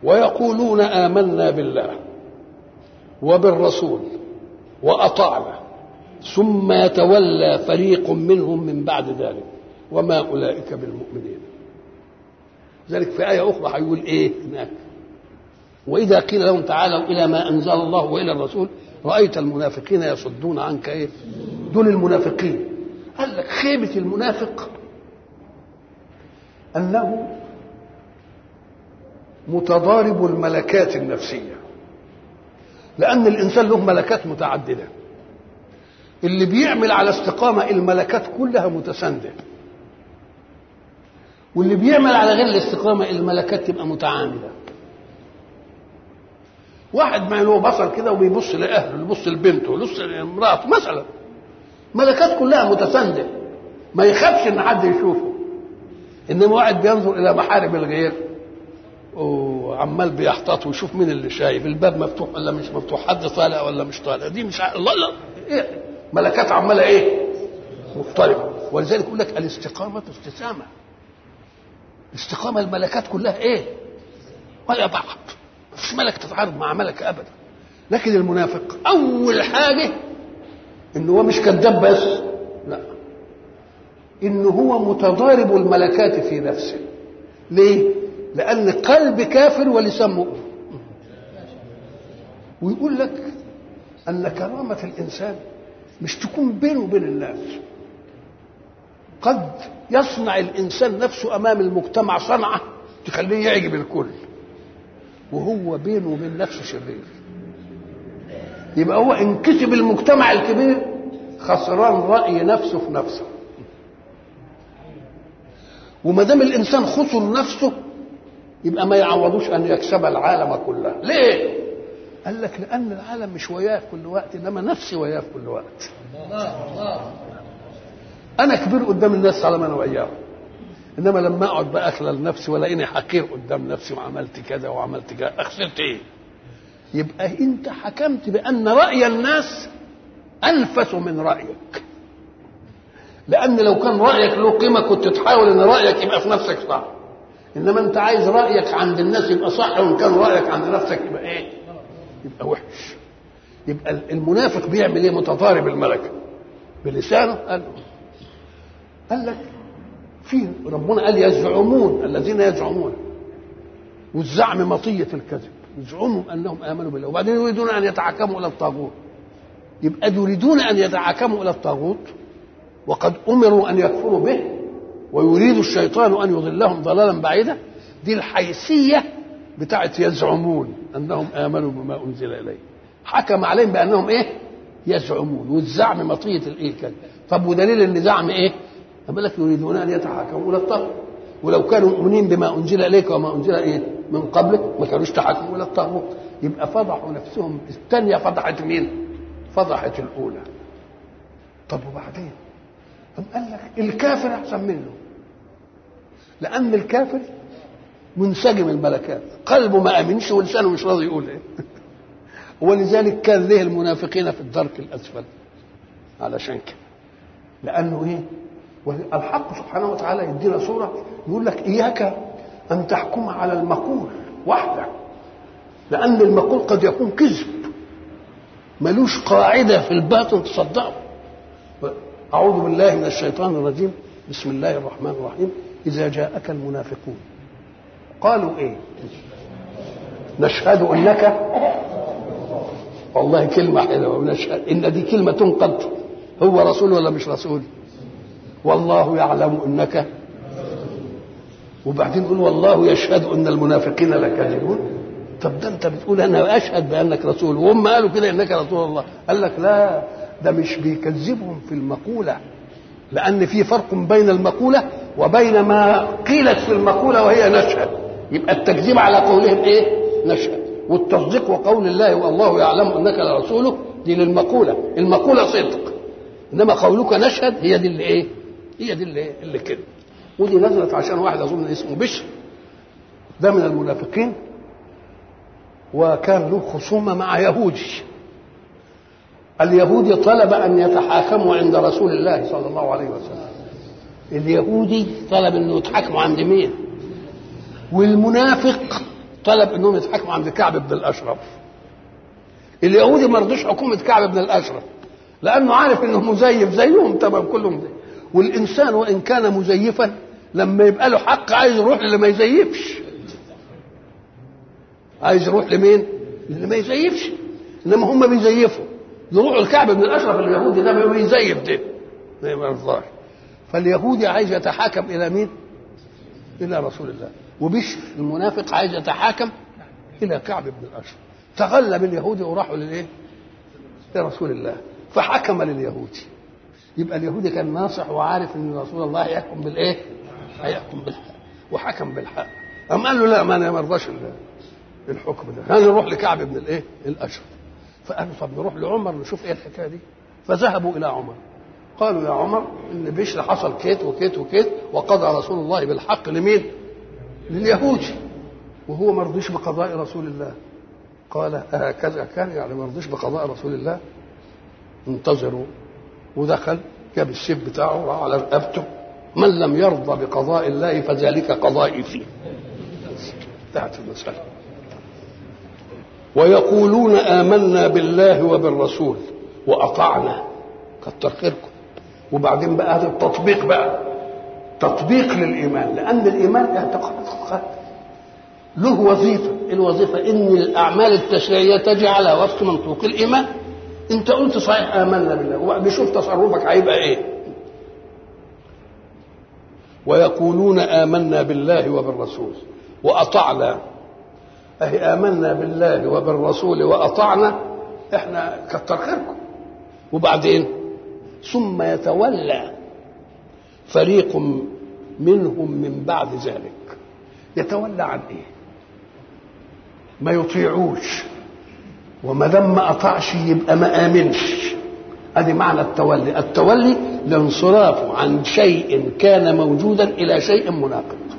ويقولون آمنا بالله وبالرسول وأطعنا ثم يتولى فريق منهم من بعد ذلك وما أولئك بالمؤمنين ذلك في آية أخرى هيقول إيه هناك وإذا قيل لهم تعالوا إلى ما أنزل الله وإلى الرسول رأيت المنافقين يصدون عنك إيه دول المنافقين قال لك خيبة المنافق أنه متضارب الملكات النفسية لأن الإنسان له ملكات متعددة اللي بيعمل على استقامة الملكات كلها متساندة واللي بيعمل على غير الاستقامة الملكات تبقى متعامدة واحد ما له بصر كده وبيبص لأهله يبص لبنته يبص لامرأته مثلا ملكات كلها متساندة ما يخافش ان حد يشوفه انما واحد بينظر الى محارم الغير وعمال بيحتاط ويشوف مين اللي شايف الباب مفتوح ولا مش مفتوح حد طالع ولا مش طالع دي مش ع... الله لا إيه؟ ملكات عماله ايه مختلفه ولذلك يقول لك الاستقامه استسامه الاستقامه الملكات كلها ايه ولا بعض مفيش ملك تتعارض مع ملك ابدا لكن المنافق اول حاجه ان هو مش كذاب بس لا ان هو متضارب الملكات في نفسه ليه لان قلب كافر ولسان مؤمن ويقول لك ان كرامه الانسان مش تكون بينه وبين الناس قد يصنع الانسان نفسه امام المجتمع صنعه تخليه يعجب الكل وهو بينه وبين نفسه شرير يبقى هو ان كسب المجتمع الكبير خسران راي نفسه في نفسه وما دام الانسان خسر نفسه يبقى ما يعوضوش ان يكسب العالم كله ليه قال لك لان العالم مش وياه في كل وقت انما نفسي وياه في كل وقت انا كبير قدام الناس طالما انا وياهم انما لما اقعد بقى اخلل نفسي ولاقيني حقير قدام نفسي وعملت كذا وعملت كذا خسرت ايه يبقى انت حكمت بان راي الناس انفس من رايك لان لو كان رايك له قيمه كنت تحاول ان رايك يبقى في نفسك صح انما انت عايز رايك عند الناس يبقى صح وان كان رايك عند نفسك يبقى ايه يبقى وحش يبقى المنافق بيعمل ايه متضارب الملكه بلسانه قال قال لك في ربنا قال يزعمون الذين يزعمون والزعم مطية الكذب يزعموا أنهم آمنوا بالله وبعدين يريدون أن يتحكموا إلى الطاغوت يبقى يريدون أن يتحكموا إلى الطاغوت وقد أمروا أن يكفروا به ويريد الشيطان أن يضلهم ضلالا بعيدا دي الحيثية بتاعت يزعمون أنهم آمنوا بما أنزل إليه حكم عليهم بأنهم إيه يزعمون والزعم مطية الإيه الكذب طب ودليل أن زعم إيه أما لك يريدون أن يتحاكموا إلى الطاغوت ولو كانوا مؤمنين بما أنزل إليك وما أنزل إيه من قبلك ما كانوش تحاكموا إلى الطاغوت يبقى فضحوا نفسهم الثانية فضحت مين؟ فضحت الأولى طب وبعدين؟ أم قال لك الكافر أحسن منه لأن الكافر منسجم الملكات قلبه ما أمنش ولسانه مش راضي يقول إيه ولذلك كان له المنافقين في الدرك الأسفل علشان كده لأنه إيه والحق سبحانه وتعالى يدينا صورة يقول لك إياك أن تحكم على المقول وحده لأن المقول قد يكون كذب ملوش قاعدة في الباطن تصدقه أعوذ بالله من الشيطان الرجيم بسم الله الرحمن الرحيم إذا جاءك المنافقون قالوا إيه نشهد أنك والله كلمة حلوة ونشهد إن دي كلمة تنقض هو رسول ولا مش رسول والله يعلم انك وبعدين يقول والله يشهد ان المنافقين لكاذبون طب ده انت بتقول انا اشهد بانك رسول وهم قالوا كده انك رسول الله قال لك لا ده مش بيكذبهم في المقوله لان في فرق بين المقوله وبين ما قيلت في المقوله وهي نشهد يبقى التكذيب على قولهم ايه نشهد والتصديق وقول الله والله يعلم انك لرسوله دي للمقوله المقوله صدق انما قولك نشهد هي دي اللي ايه هي دي اللي, اللي كده ودي نزلت عشان واحد اظن اسمه بشر ده من المنافقين وكان له خصومه مع يهودي اليهودي طلب ان يتحاكموا عند رسول الله صلى الله عليه وسلم اليهودي طلب انه يتحاكموا عند مين والمنافق طلب انهم يتحكموا عند كعب بن الاشرف اليهودي ما رضوش حكومه كعب بن الاشرف لانه عارف انه مزيف زيهم تمام كلهم زي. والانسان وان كان مزيفا لما يبقى له حق عايز يروح للي ما يزيفش عايز يروح لمين؟ للي ما يزيفش انما هم بيزيفوا يروحوا الكعب بن الاشرف اليهودي ده ما بيزيف ده ما يرضاش فاليهودي عايز يتحاكم الى مين؟ الى رسول الله وبشر المنافق عايز يتحاكم الى كعب بن الاشرف تغلب اليهودي وراحوا للايه؟ لرسول الله فحكم لليهودي يبقى اليهودي كان ناصح وعارف ان رسول الله هيحكم بالايه؟ هيحكم بالحق وحكم بالحق أم قال له لا ما انا ما ارضاش الحكم ده انا نروح لكعب بن الايه؟ الاشرف فقالوا طب نروح لعمر نشوف ايه الحكايه دي فذهبوا الى عمر قالوا يا عمر ان بشر حصل كيت وكيت وكيت وقضى رسول الله بالحق لمين؟ لليهودي وهو ما رضيش بقضاء رسول الله قال هكذا كان يعني ما رضيش بقضاء رسول الله انتظروا ودخل جاب السيف بتاعه راح على رقبته من لم يرضى بقضاء الله فذلك قضائي فيه انتهت المسألة ويقولون آمنا بالله وبالرسول وأطعنا كتر خيركم وبعدين بقى هذا التطبيق بقى تطبيق للإيمان لأن الإيمان اعتقاد له وظيفة الوظيفة إن الأعمال التشريعية تجي على وفق منطوق الإيمان أنت قلت صحيح آمنا بالله بيشوف تصرفك هيبقى إيه ويقولون آمنا بالله وبالرسول وأطعنا أهي آمنا بالله وبالرسول وأطعنا إحنا كتر خيركم وبعدين ثم يتولى فريق منهم من بعد ذلك يتولى عن ايه ما يطيعوش وما دام ما اطاعش يبقى ما امنش ادي معنى التولي التولي الانصراف عن شيء كان موجودا الى شيء مناقض